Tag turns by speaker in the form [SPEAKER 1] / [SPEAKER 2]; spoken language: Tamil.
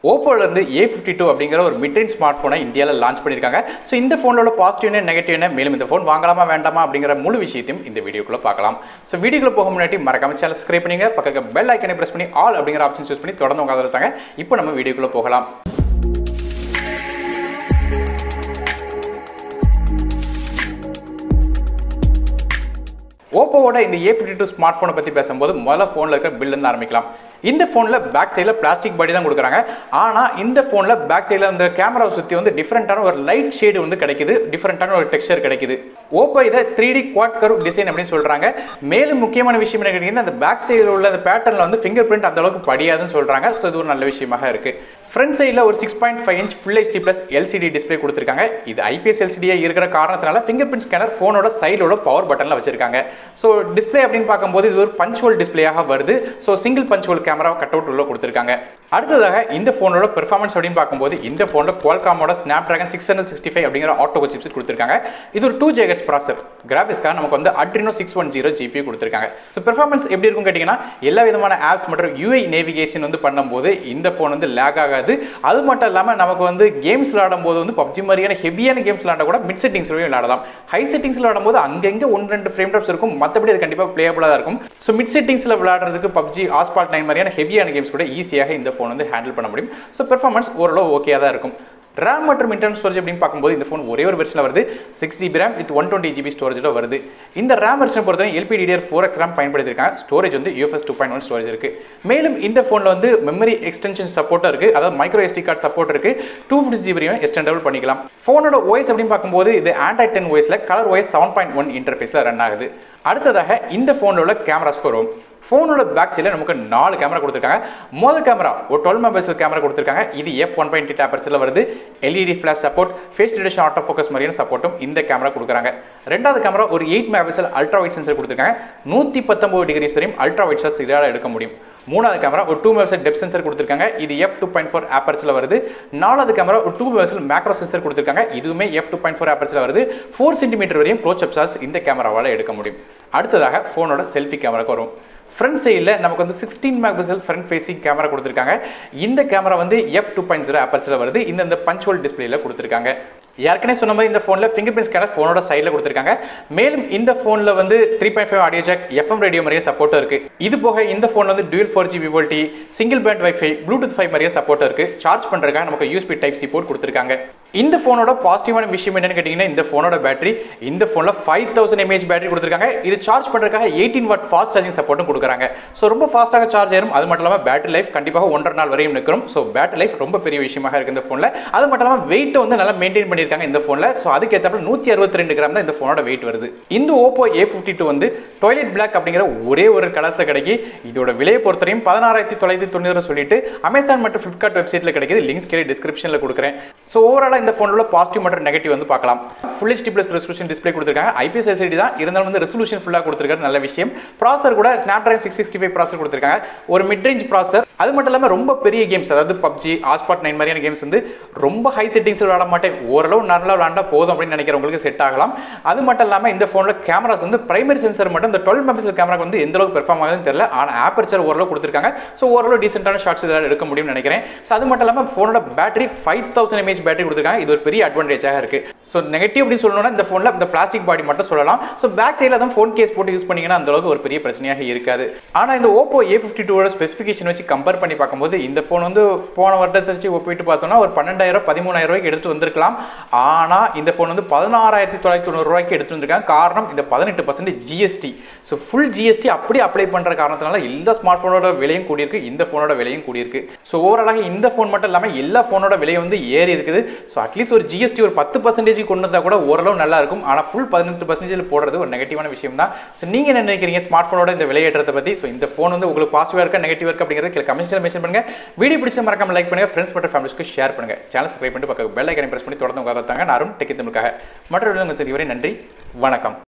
[SPEAKER 1] ஓப்போலேருந்து ஏ ஃபிஃப்டி டூ அப்படிங்கிற ஒரு மிட்ரேஞ்ச் ஸ்மார்ட் ஃபோனை இந்தியாவில் லான்ச் பண்ணியிருக்காங்க ஸோ இந்த ஃபோனோட பாசிட்டிவ் என்ன நெகட்டிவ் என்ன மேலும் இந்த ஃபோன் வாங்கலாமா வேண்டாமா அப்படிங்கிற முழு விஷயத்தையும் இந்த வீடியோக்குள்ள பார்க்கலாம் ஸோ வீடியோக்குள்ள போக முன்னாடி மறக்காம சேனல் சப்ஸ்கிரைப் பண்ணுங்க பக்கத்தில் பெல் ஐக்கனை பிரஸ் பண்ணி ஆல் அப்படிங்கிற ஆப்ஷன் சூஸ் பண்ணி தொடர்ந்து உட்காந்து இருக்காங்க இப்போ நம்ம வீடியோக்குள்ள போகலாம் ஓப்போவோட இந்த ஏ ஃபிஃப்டி டூ ஸ்மார்ட் ஃபோனை பற்றி பேசும்போது முதல்ல ஃபோனில் இருக்கிற பில்லுன்னு ஆரம்பிக்கலாம் இந்த ஃபோனில் பேக் சைடில் பிளாஸ்டிக் பாடி தான் கொடுக்குறாங்க ஆனால் இந்த ஃபோனில் பேக் சைடில் அந்த கேமராவை சுற்றி வந்து டிஃப்ரெண்ட்டான ஒரு லைட் ஷேடு வந்து கிடைக்குது டிஃப்ரெண்ட்டான ஒரு டெக்ஸ்சர் கிடைக்குது ஓப்போ இதை three D quad curve design அப்படின்னு சொல்கிறாங்க மேலும் முக்கியமான விஷயம் என்ன கேட்டிங்கன்னா அந்த பேக் சைடில் உள்ள அந்த பேட்டர்னில் வந்து ஃபிங்கர் பிரிண்ட் அந்த அளவுக்கு படியாதுன்னு சொல்கிறாங்க ஸோ இது ஒரு நல்ல விஷயமாக இருக்குது ஃப்ரண்ட் சைடில் ஒரு six point five inch full HD plus LCD display கொடுத்துருக்காங்க இது ஐபிஎஸ் எல்சிடியாக இருக்கிற காரணத்தினால ஃபிங்கர் பிரிண்ட் ஸ்கேனர் ஃபோனோட சைடில் உள்ள பவர் பட்டனில் வச்சிருக்காங்க ஸோ டிஸ்பிளே அப்படின்னு பார்க்கும்போது இது ஒரு பஞ்சுவல் டிஸ்பிளேயாக வருது ஸோ சிங்கிள் பஞ்சுவல் கேமரா கட் அவுட் உள்ள கொடுத்துருக்காங்க அடுத்ததாக இந்த ஃபோனோட பெர்ஃபார்மன்ஸ் அப்படின்னு பார்க்கும்போது இந்த ஃபோனில் குவால்காமோட Snapdragon six hundred sixty five அப்படிங்கிற ஆட்டோ சிப்ஸ் கொடுத்துருக்காங்க இது ஒரு டூ ஜேகட்ஸ் ப்ராசர் கிராஃபிக்ஸ்க்காக நமக்கு வந்து Adreno six one zero GB கொடுத்துருக்காங்க ஸோ பெர்ஃபார்மன்ஸ் எப்படி இருக்கும் கேட்டிங்கன்னா எல்லா விதமான ஆப்ஸ் மற்றும் யூஐ நேவிகேஷன் வந்து பண்ணும்போது இந்த ஃபோன் வந்து லேக் ஆகாது அது மட்டும் இல்லாமல் நமக்கு வந்து கேம்ஸ் விளையாடும் போது வந்து பப்ஜி மாதிரியான ஹெவியான கேம்ஸ் விளையாட கூட மிட் செட்டிங்ஸ்லையும் விளையாடலாம் ஹை செட்டிங்ஸில் விளையாடும் போது அங்கங்கே ஒன்று ரெண்டு ஃப்ரேம் ட்ராப்ஸ் இருக்கும் மற்றபடி அது கண்டிப்பாக பிளேபிளாக தான் இருக்கும் ஸோ மிட் செட்டிங்ஸில் விளையாடுறதுக்கு பப்ஜி ஆஸ்பால்ட் நைன் மாதிரியான ஹெவியான கேம்ஸ் கூட ஈஸியாக இந்த ஃபோன் வந்து ஹேண்டில் பண்ண முடியும் ஸோ பெர்ஃபார்மன்ஸ் ஓரளவு ஓகே தான் இருக்கும் ரேம் மற்றும் இன்டர்னல் ஸ்டோரேஜ் அப்படின்னு பார்க்கும்போது இந்த ஃபோன் ஒரே ஒரு வெர்ஷனில் வருது six GB RAM with one twenty GB ஸ்டோரேஜில் வருது இந்த ரேம் வெர்ஷன் பொறுத்தவரை எல்பிடிஆர் ஃபோர் எக்ஸ் ரேம் பயன்படுத்திருக்காங்க ஸ்டோரேஜ் வந்து UFS two point one storage இருக்கு மேலும் இந்த ஃபோனில் வந்து மெமரி எக்ஸ்டென்ஷன் சப்போர்ட்டும் இருக்கு அதாவது மைக்ரோ எஸ்டி கார்டு சப்போர்ட் இருக்கு டூ ஃபிஃப்டி ஜிபியும் எக்ஸ்டெண்டபிள் பண்ணிக்கலாம் ஃபோனோட ஓஎஸ் அப்படின்னு பார்க்கும்போது இது ஆண்ட்ராய்ட் டென் ஓஎஸ்ல ColorOS seven point one இன்டர்ஃபேஸில் ரன் ஆகுது அடுத்ததாக இந்த ஃபோனில் உள்ள கேமரா ஸ்கோர் ஃபோனோட பேக் சைடில் நமக்கு நாலு கேமரா கொடுத்துருக்காங்க மொதல் கேமரா ஒரு டுவெல் மெகாபிக்சல் கேமரா கொடுத்துருக்காங்க இது எஃப் ஒன் பாயிண்ட் எயிட் ஆப்பர்ஸில் வருது LED flash support face detection auto focus மாதிரியான சப்போர்ட்டும் இந்த கேமரா கொடுக்குறாங்க ரெண்டாவது கேமரா ஒரு eight megapixel ultra wide sensor கொடுத்துருக்காங்க நூற்றி பத்தொம்பது டிகிரி வரையும் அல்ட்ரா வைட் ஷாட்ஸ் இதால் எடுக்க முடியும் மூணாவது கேமரா ஒரு டூ மெகாபிக்சல் டெப் சென்சர் கொடுத்துருக்காங்க இது எஃப் டூ பாயிண்ட் ஃபோர் ஆப்பர்ஸில் வருது நாலாவது கேமரா ஒரு டூ மெகாபிக்சல் மேக்ரோ சென்சர் கொடுத்துருக்காங்க இதுவுமே எஃப் டூ பாயிண்ட் ஃபோர் ஆப்பர்ஸில் வருது ஃபோர் சென்டிமீட்டர் வரையும் க்ளோஸ் அப் ஷாட்ஸ் இந்த கேமராவால் எடுக்க முடியும் அடுத்ததாக ஃபோனோட செல்ஃபி கேமராக்கு வரும் ஃப்ரண்ட் சைடில் நமக்கு வந்து sixteen megapixel front facing camera கொடுத்துருக்காங்க இந்த கேமரா வந்து எஃப் டூ பாயிண்ட் ஜீரோ ஆப்பர்ஸில் வருது இந்த இந்த பஞ்சுவல் டிஸ்பிளேல கொடுத்துருக்காங்க ஏற்கனவே சொன்ன மாதிரி இந்த ஃபோனில் ஃபிங்கர் பிரிண்ட் ஸ்கேனர் ஃபோனோட சைடில் கொடுத்துருக்காங்க மேலும் இந்த ஃபோனில் வந்து three point five audio jack FM radio மாதிரியே சப்போர்ட்டும் இருக்கு இது போக இந்த ஃபோனில் வந்து dual four G VoLTE single band wifi Bluetooth five மாதிரியே சப்போர்ட் இருக்கு சார்ஜ் பண்ணுறதுக்காக நமக்கு யூஸ்பி டைப் சி போர்ட் கொடுத்துருக்காங்க இந்த ஃபோனோட பாசிட்டிவான விஷயம் என்னன்னு கேட்டிங்கன்னா இந்த ஃபோனோட பேட்டரி இந்த ஃபோனில் ஃபைவ் தௌசண்ட் எம்ஏஹெச் பேட்டரி கொடுத்துருக்காங்க இது சார்ஜ் பண்ணுறதுக்காக எயிட்டீன் வாட் ஃபாஸ்ட் சார்ஜிங் சப்போர்ட்டும் கொடுக்குறாங்க ஸோ ரொம்ப ஃபாஸ்ட்டாக சார்ஜ் ஆயிரும் அது மட்டும் இல்லாமல் பேட்டரி லைஃப் கண்டிப்பாக ஒன்றரை நாள் வரையும் நிற்கும் ஸோ பேட்டரி லைஃப் ரொம்ப பெரிய விஷயமாக இருக்குது இந்த ஃபோனில் அது மட்டும் இல்லாமல் வெயிட்டை வந்து நல்லா மெயின்டைன் பண்ணியிருக்காங்க இந்த ஃபோனில் ஸோ அதுக்கேற்றப்ப நூற்றி அறுபத்தி ரெண்டு கிராம் தான் இந்த ஃபோனோட வெயிட் வருது இந்த ஓப்போ ஏ ஃபிஃப்டி டூ வந்து டாய்லெட் பிளாக் அப்படிங்கிற ஒரே ஒரு கலர்ஸில் கிடைக்கி இதோட விலையை பொறுத்தவரையும் பதினாறாயிரத்தி தொள்ளாயிரத்தி தொண்ணூறு சொல்லிட்டு அமேசான் மற்றும் ஃப்ளிப்கார்ட் வெப்சைட்டில் கிடைக்குது லிங்க்ஸ் கீழே டிஸ்கிரிப்ஷனில் கொடுக்குறேன் ஸோ ஓவராலாக இந்த ஃபோனோட பாசிட்டிவ் மற்றும் நெகட்டிவ் வந்து பார்க்கலாம் full HD plus resolution display கொடுத்துருக்காங்க ஐபிஎஸ் எல்சிடி தான் இருந்தாலும் வந்து ரெசல்யூஷன் ஃபுல்லாக கொடுத்துருக்காரு நல்ல விஷயம் ப்ராசர் கூட Snapdragon six sixty five processor கொடுத்துருக்காங்க ஒரு மிட் ரேஞ்ச் ப்ராசர் அது மட்டும் இல்லாமல் ரொம்ப பெரிய கேம்ஸ் அதாவது பப்ஜி ஆஸ்பாட் நைன் மாதிரியான கேம்ஸ் வந்து ரொம்ப ஹை செட்டிங்ஸ் விளாட மாட்டேன் ஓரளவு நல்லா விளாண்டா போதும் அப்படின்னு நினைக்கிறவங்களுக்கு செட் ஆகலாம் அது மட்டும் இல்லாமல் இந்த ஃபோனில் கேமராஸ் வந்து பிரைமரி சென்சர் மட்டும் இந்த டுவெல் மெகாபிக்சல் கேமராக்கு வந்து எந்த அளவுக்கு பெர்ஃபார்ம் ஆகுதுன்னு தெரியல ஆனால் ஆப்பர்ச்சர் ஓரளவு கொடுத்துருக்காங்க ஸோ ஓரளவு டீசென்டான ஷார்ட்ஸ் இதெல்லாம் எடுக்க முடியும்னு நினைக்கிறேன் ஸோ அது மட்டும் இல்லாமல் ஃபோனோட battery five thousand mAh battery கொடுத்துருக்காங்க இது ஒரு பெரிய அட்வான்டேஜாக இருக்கு ஸோ நெகட்டிவ் அப்படின்னு சொல்லணும்னா இந்த ஃபோனில் இந்த பிளாஸ்டிக் பாடி மட்டும் சொல்லலாம் ஸோ பேக் சைடில் தான் ஃபோன் கேஸ் போட்டு யூஸ் பண்ணீங்கன்னா அந்த அளவுக்கு ஒரு பெரிய பிரச்சனையாக இருக்காது ஆனால் இந்த ஓப்போ ஏ ஃபிஃப்டி டூவோட ஸ்பெசிஃபிகேஷன் வச்சு கம்பேர் பண்ணி பார்க்கும்போது இந்த ஃபோன் வந்து போன வருடத்தை வச்சு ஒப்பிட்டு பார்த்தோம்னா ஒரு பன்னெண்டாயிரம் பதிமூணாயிரம் ரூபாய்க்கு எடுத்துட்டு வந்திருக்கலாம் ஆனால் இந்த ஃபோன் வந்து பதினாறாயிரத்தி தொள்ளாயிரத்தி தொண்ணூறு ரூபாய்க்கு எடுத்துட்டு வந்திருக்காங்க காரணம் இந்த பதினெட்டு percent GST so full GST அப்படியே அப்ளை பண்ணுற காரணத்தினால எல்லா ஸ்மார்ட் ஃபோனோட விலையும் கூடியிருக்கு இந்த ஃபோனோட விலையும் கூடியிருக்கு ஸோ ஓவராலாக இந்த ஃபோன் மட்டும் இல்லாமல் எல்லா ஃபோனோட விலையும் வந்து ஏறி இருக்குது ஸோ அட்லீஸ்ட் ஒரு ஜிஎஸ்டி ஒரு பத்து பர்சன்டேஜ் கொண்டு வந்தால் கூட ஓரளவு நல்லா இருக்கும் ஆனால் ஃபுல் பதினெட்டு பர்சன்டேஜ் போடுறது ஒரு நெகட்டிவான விஷயம் தான் ஸோ நீங்கள் என்ன நினைக்கிறீங்க ஸ்மார்ட் ஃபோனோட இந்த விலையேற்றத்தை பற்றி ஸோ இந்த ஃபோன் வந்து உங்களுக்கு பாசிட்டிவாக இருக்கா நெகட்டிவ் இருக்கா அப்படிங்கிறது கீழே கமெண்ட்ஸில் மென்ஷன் பண்ணுங்க வீடியோ பிடிச்ச மறக்காம லைக் பண்ணுங்க ஃப்ரெண்ட்ஸ் மற்றும் ஃபேமிலிஸ்க்கு ஷேர் பண்ணுங்க சேனல் சப்ஸ்கிரைப் பண்ணிட்டு பக்கம் பெல் ஐக்கனை பிரஸ் பண்ணி தொடர்ந்து உட்காரத்தாங்க நானும் டெக்கி தமிழுக்காக மற்ற உங்கள் சரி வரை நன்றி வணக்கம்